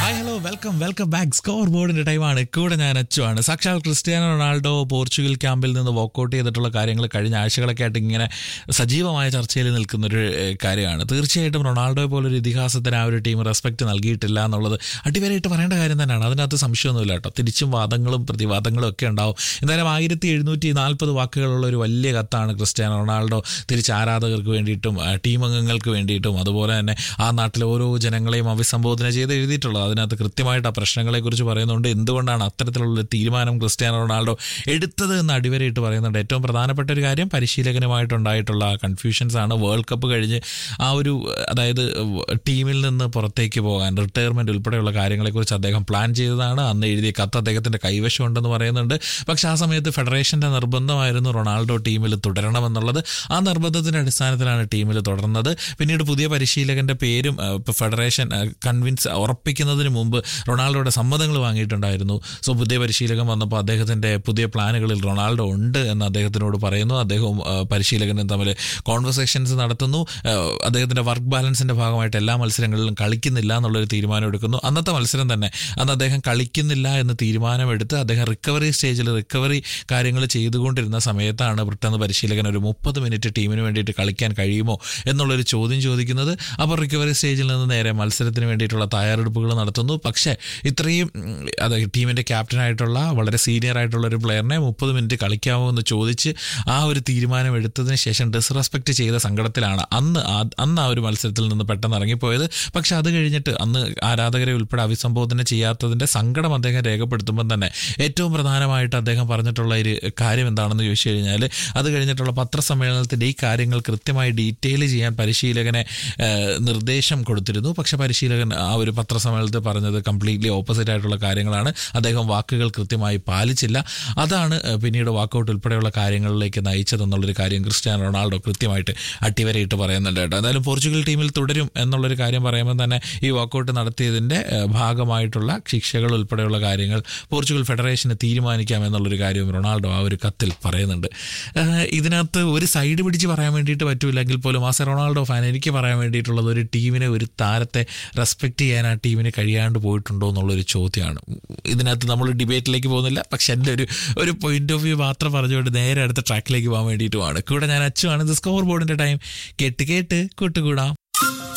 hi hello welcome welcome back score ബോർഡിന്റെ ടൈമാണ് കൂടെ ഞാൻ അച്ചുവാണ് സാക്ഷാൽ ക്രിസ്ത്യാനോ റൊണാൾഡോ പോർച്ചുഗൽ ക്യാമ്പിൽ നിന്ന് വോക്കൗട്ട് ചെയ്തിട്ടുള്ള കാര്യങ്ങൾ കഴിഞ്ഞ ആഴ്ചകളൊക്കെ ആയിട്ട് ഇങ്ങനെ സജീവമായ ചർച്ചയിൽ നിൽക്കുന്ന ഒരു ഏഹ്, കാര്യമാണ് തീർച്ചയായിട്ടും റൊണാൾഡോയെ പോലൊരു ഇതിഹാസത്തിന് ആ ഒരു ടീം റെസ്പെക്ട് നൽകിയിട്ടില്ല എന്നുള്ളത് അടിവരായിട്ട് പറയേണ്ട കാര്യം തന്നെയാണ് അതിനകത്ത് സംശയമൊന്നുമില്ല കേട്ടോ തിരിച്ചും വാദങ്ങളും പ്രതിവാദങ്ങളും ഒക്കെ ഉണ്ടാവും എന്തായാലും ആയിരത്തി എഴുന്നൂറ്റി നാൽപ്പത് വാക്കുകളുള്ള ഒരു വലിയ കത്താണ് ക്രിസ്ത്യാനോ റൊണാൾഡോ തിരിച്ച് ആരാധകർക്ക് വേണ്ടിയിട്ടും ആ, ടീം അംഗങ്ങൾക്ക് വേണ്ടിയിട്ടും അതുപോലെ തന്നെ ആ നാട്ടിലെ ഓരോ ജനങ്ങളെയും അഭിസംബോധന ചെയ്ത് എഴുതിയിട്ടുള്ളത് അതിനകത്ത് കൃത്യമായിട്ട് ആ പ്രശ്നങ്ങളെക്കുറിച്ച് പറയുന്നുണ്ട് എന്തുകൊണ്ടാണ് അത്തരത്തിലുള്ള തീരുമാനം ക്രിസ്ത്യാനോ റൊണാൾഡോ എടുത്തത് എന്ന് അടിവരയിട്ട് പറയുന്നുണ്ട് ഏറ്റവും പ്രധാനപ്പെട്ട ഒരു കാര്യം പരിശീലകനുമായിട്ടുണ്ടായിട്ടുള്ള കൺഫ്യൂഷൻസ് ആണ് വേൾഡ് കപ്പ് കഴിഞ്ഞ് ആ ഒരു അതായത് ടീമിൽ നിന്ന് പുറത്തേക്ക് പോകാൻ റിട്ടയർമെന്റ് ഉൾപ്പെടെയുള്ള കാര്യങ്ങളെക്കുറിച്ച് അദ്ദേഹം പ്ലാൻ ചെയ്തതാണ് അന്ന് എഴുതിയ കത്ത് അദ്ദേഹത്തിന്റെ കൈവശം ഉണ്ടെന്ന് പറയുന്നുണ്ട് പക്ഷെ ആ സമയത്ത് ഫെഡറേഷന്റെ നിർബന്ധമായിരുന്നു റൊണാൾഡോ ടീമിൽ തുടരണമെന്നുള്ളത് ആ നിർബന്ധത്തിന്റെ അടിസ്ഥാനത്തിലാണ് ടീമിൽ തുടർന്നത് പിന്നീട് പുതിയ പരിശീലകന്റെ പേരും ആ, ഇപ്പൊ ഫെഡറേഷൻ കൺവിൻസ് ഉറപ്പിക്കുന്നതിന് മുമ്പ് റൊണാൾഡോയുടെ സമ്മതങ്ങൾ വാങ്ങിയിട്ടുണ്ടായിരുന്നു സോ പുതിയ പരിശീലകൻ വന്നപ്പോൾ അദ്ദേഹത്തിന്റെ പുതിയ പ്ലാനുകളിൽ റൊണാൾഡോ ഉണ്ട് എന്ന് അദ്ദേഹത്തിനോട് പറയുന്നു അദ്ദേഹവും ആ, പരിശീലകനും തമ്മിൽ കോൺവെർസേഷൻസ് നടത്തുന്നു ആ, അദ്ദേഹത്തിന്റെ വർക്ക് ബാലൻസിന്റെ ഭാഗമായിട്ട് എല്ലാ മത്സരങ്ങളിലും കളിക്കുന്നില്ല എന്നുള്ളൊരു തീരുമാനം എടുക്കുന്നു അന്നത്തെ മത്സരം തന്നെ അന്ന് അദ്ദേഹം കളിക്കുന്നില്ല എന്ന് തീരുമാനമെടുത്ത് അദ്ദേഹം റിക്കവറി സ്റ്റേജിൽ റിക്കവറി കാര്യങ്ങൾ ചെയ്തുകൊണ്ടിരുന്ന സമയത്താണ് പെട്ടെന്ന് പരിശീലകൻ ഒരു മുപ്പത് മിനിറ്റ് ടീമിന് വേണ്ടിയിട്ട് കളിക്കാൻ കഴിയുമോ എന്നുള്ളൊരു ചോദ്യം ചോദിക്കുന്നത് അപ്പോൾ റിക്കവറി സ്റ്റേജിൽ നിന്ന് നേരെ മത്സരത്തിന് വേണ്ടിയിട്ടുള്ള തയ്യാറെടുപ്പുകൾ നടത്തുന്നു പക്ഷേ ഇത്രയും ഉം, അത് ടീമിൻ്റെ ക്യാപ്റ്റനായിട്ടുള്ള വളരെ സീനിയർ ആയിട്ടുള്ള ഒരു പ്ലെയറിനെ മുപ്പത് മിനിറ്റ് കളിക്കാമോ എന്ന് ചോദിച്ച് ആ ഒരു തീരുമാനം എടുത്തതിന് ശേഷം ഡിസ്റെസ്പെക്ട് ചെയ്ത സങ്കടത്തിലാണ് അന്ന് ആ- അന്ന് ആ ഒരു മത്സരത്തിൽ നിന്ന് പെട്ടെന്ന് ഇറങ്ങിപ്പോയത് പക്ഷെ അത് കഴിഞ്ഞിട്ട് അന്ന് ആരാധകരെ ഉൾപ്പെടെ അഭിസംബോധന ചെയ്യാത്തതിൻ്റെ സങ്കടം അദ്ദേഹം രേഖപ്പെടുത്തുമ്പോൾ തന്നെ ഏറ്റവും പ്രധാനമായിട്ട് അദ്ദേഹം പറഞ്ഞിട്ടുള്ള ഒരു കാര്യം എന്താണെന്ന് ചോദിച്ചു കഴിഞ്ഞാൽ അത് കഴിഞ്ഞിട്ടുള്ള പത്രസമ്മേളനത്തിൻ്റെ ഈ കാര്യങ്ങൾ കൃത്യമായി ഡീറ്റെയിൽ ചെയ്യാൻ പരിശീലകനെ ഏഹ്, നിർദ്ദേശം കൊടുത്തിരുന്നു പക്ഷെ പരിശീലകൻ ആ ഒരു പത്രസമ്മേളനത്തിൽ പറഞ്ഞത് കംപ്ലീറ്റ്ലി ഓപ്പോസിറ്റ് ആയിട്ടുള്ള കാര്യങ്ങളാണ് അദ്ദേഹം വാക്കുകൾ കൃത്യമായി പാലിച്ചില്ല അതാണ് ഏഹ്, പിന്നീട് വാക്കൗട്ട് ഉൾപ്പെടെയുള്ള കാര്യങ്ങളിലേക്ക് നയിച്ചതെന്നുള്ളൊരു കാര്യം ക്രിസ്ത്യാനോ റൊണാൾഡോ കൃത്യമായിട്ട് അട്ടിവരയിട്ട് പറയുന്നുണ്ട് കേട്ടോ എന്തായാലും പോർച്ചുഗൽ ടീമിൽ തുടരും എന്നുള്ളൊരു കാര്യം പറയുമ്പോൾ തന്നെ ഈ വാക്കൗട്ട് നടത്തിയതിൻ്റെ ഏഹ്, ഭാഗമായിട്ടുള്ള ശിക്ഷകൾ ഉൾപ്പെടെയുള്ള കാര്യങ്ങൾ പോർച്ചുഗൽ ഫെഡറേഷന് തീരുമാനിക്കാം എന്നുള്ളൊരു കാര്യവും റൊണാൾഡോ ആ ഒരു കത്തിൽ പറയുന്നുണ്ട് ഏഹ്, ഇതിനകത്ത് ഒരു സൈഡ് പിടിച്ച് പറയാൻ വേണ്ടിയിട്ട് പറ്റൂലെങ്കിൽ പോലും ആസ് എ റൊണാൾഡോ ഫാൻ എനിക്ക് പറയാൻ വേണ്ടിയിട്ടുള്ളത് ഒരു ടീമിനെ ഒരു താരത്തെ റെസ്പെക്ട് ചെയ്യാൻ ആ ടീമിന് കഴിയാണ്ട് പോയിട്ടുണ്ടോ എന്നുള്ളൊരു ചോദ്യമാണ് ഇതിനകത്ത് നമ്മൾ ഡിബേറ്റിലേക്ക് പോകുന്നില്ല പക്ഷെ എൻ്റെ ഒരു ഒരു പോയിന്റ് ഓഫ് വ്യൂ മാത്രം പറഞ്ഞുകൊണ്ട് നേരെ അടുത്ത ട്രാക്കിലേക്ക് പോകാൻ വേണ്ടിയിട്ടുമാണ് കൂടെ ഞാൻ അച്ചുവാണ് ഇത് സ്കോർ ബോർഡിൻ്റെ ടൈം കേട്ട് കേട്ട് കൂട്ടുകൂടാം